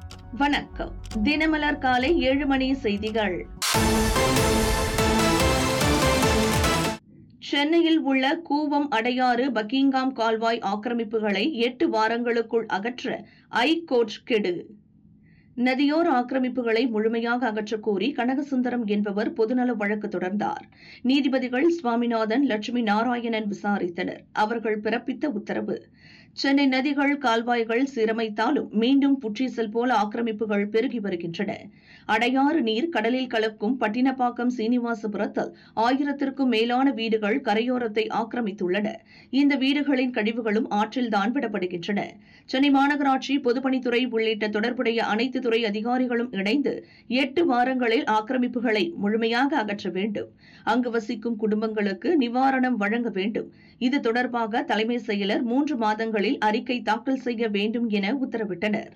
வணக்கம் தினமலர் காலை ஏழு மணி செய்திகள் சென்னையில் உள்ள கூவம் அடையாறு பக்கிங்காம் கால்வாய் ஆக்கிரமிப்புகளை எட்டு வாரங்களுக்குள் அகற்ற ஐகோர்ட் கெடு நதியோர ஆக்கிரமிப்புகளை முழுமையாக அகற்றக் கோரி கனகசுந்தரம் என்பவர் பொதுநல வழக்கு தொடர்ந்தார் நீதிபதிகள் சுவாமிநாதன் லட்சுமி நாராயணன் விசாரித்தனர் அவர்கள் பிறப்பித்த உத்தரவு சென்னை நதிகள் கால்வாய்கள் சீரமைத்தாலும் மீண்டும் புற்றீசல் போல ஆக்கிரமிப்புகள் பெருகி வருகின்றன அடையாறு நீர் கடலில் கலக்கும் பட்டினப்பாக்கம் சீனிவாசபுரத்தில் ஆயிரத்திற்கும் மேலான வீடுகள் கரையோரத்தை ஆக்கிரமித்துள்ளன இந்த வீடுகளின் கழிவுகளும் ஆற்றில்தான் விடப்படுகின்றன சென்னை மாநகராட்சி பொதுப்பணித்துறை உள்ளிட்ட தொடர்புடைய அனைத்து துறை அதிகாரிகளும் இணைந்து எட்டு வாரங்களில் ஆக்கிரமிப்புகளை முழுமையாக அகற்ற வேண்டும் அங்கு வசிக்கும் குடும்பங்களுக்கு நிவாரணம் வழங்க வேண்டும் இது தொடர்பாக தலைமை செயலர் மூன்று மாதங்களில் அறிக்கை தாக்கல் செய்ய வேண்டும் என உத்தரவிட்டனர்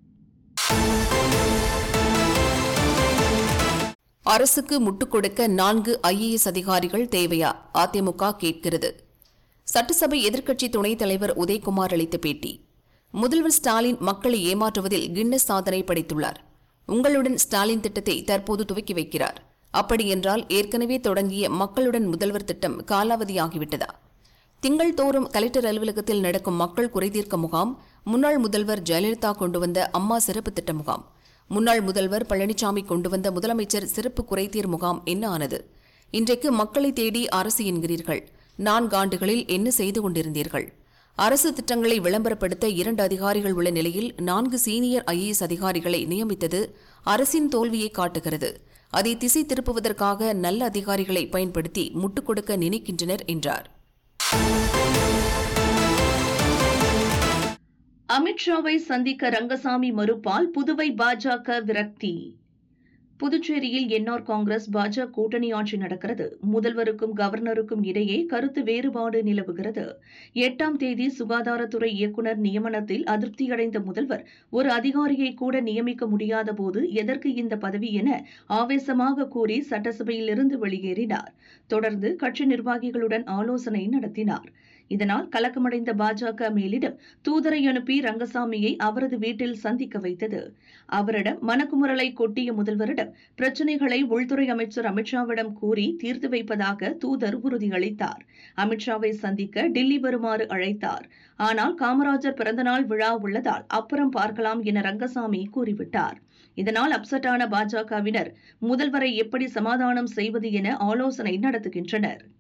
அரசுக்கு முட்டுக் கொடுக்க நான்கு ஐஏஎஸ் அதிகாரிகள் தேவையா அதிமுக கேட்கிறது சட்டசபை எதிர்க்கட்சி துணைத் தலைவர் உதயகுமார் அளித்த பேட்டி முதல்வர் ஸ்டாலின் மக்களை ஏமாற்றுவதில் கின்னஸ் சாதனை படைத்துள்ளார் உங்களுடன் ஸ்டாலின் திட்டத்தை தற்போது துவக்கி வைக்கிறார் அப்படியென்றால் ஏற்கனவே தொடங்கிய மக்களுடன் முதல்வர் திட்டம் காலாவதியாகிவிட்டதா திங்கள் தோறும் கலெக்டர் அலுவலகத்தில் நடக்கும் மக்கள் குறைதீர்க்க முகாம் முன்னாள் முதல்வர் ஜெயலலிதா கொண்டு வந்த அம்மா சிறப்பு திட்ட முகாம் முன்னாள் முதல்வர் பழனிசாமி கொண்டு வந்த முதலமைச்சர் சிறப்பு குறைதீர் முகாம் என்ன ஆனது இன்றைக்கு மக்களை தேடி அரசு என்கிறீர்கள் நான்காண்டுகளில் என்ன செய்து கொண்டிருந்தீர்கள் அரசு திட்டங்களை விளம்பரப்படுத்த இரண்டு அதிகாரிகள் உள்ள நிலையில் நான்கு சீனியர் ஐஏஎஸ் அதிகாரிகளை நியமித்தது அரசின் தோல்வியை காட்டுகிறது அதை திசை திருப்புவதற்காக நல்ல அதிகாரிகளை பயன்படுத்தி முட்டுக் கொடுக்க நினைக்கின்றனர் என்றார் அமித்ஷாவை சந்திக்க ரங்கசாமி மறுப்பால் புதுவை பாஜக விரக்தி புதுச்சேரியில் என்ஆர் காங்கிரஸ் பாஜக கூட்டணி ஆட்சி நடக்கிறது முதல்வருக்கும் கவர்னருக்கும் இடையே கருத்து வேறுபாடு நிலவுகிறது எட்டாம் தேதி சுகாதாரத்துறை இயக்குநர் நியமனத்தில் அதிருப்தியடைந்த முதல்வர் ஒரு அதிகாரியை கூட நியமிக்க முடியாத போது எதற்கு இந்த பதவி என ஆவேசமாக கூறி சட்டசபையிலிருந்து வெளியேறினார் தொடர்ந்து கட்சி நிர்வாகிகளுடன் ஆலோசனை நடத்தினார் இதனால் கலக்கமடைந்த பாஜக மேலிடம் தூதரை அனுப்பி ரங்கசாமியை அவரது வீட்டில் சந்திக்க வைத்தது அவரிடம் மனக்குமுறலை கொட்டிய முதல்வரிடம் பிரச்சினைகளை உள்துறை அமைச்சர் அமித்ஷாவிடம் கூறி தீர்த்து வைப்பதாக தூதர் உறுதியளித்தார் அமித்ஷாவை சந்திக்க டெல்லி வருமாறு அழைத்தார் ஆனால் காமராஜர் பிறந்தநாள் விழா உள்ளதால் அப்புறம் பார்க்கலாம் என ரங்கசாமி கூறிவிட்டார் இதனால் அப்செட்டான பாஜகவினர் முதல்வரை எப்படி சமாதானம் செய்வது என ஆலோசனை நடத்துகின்றனர்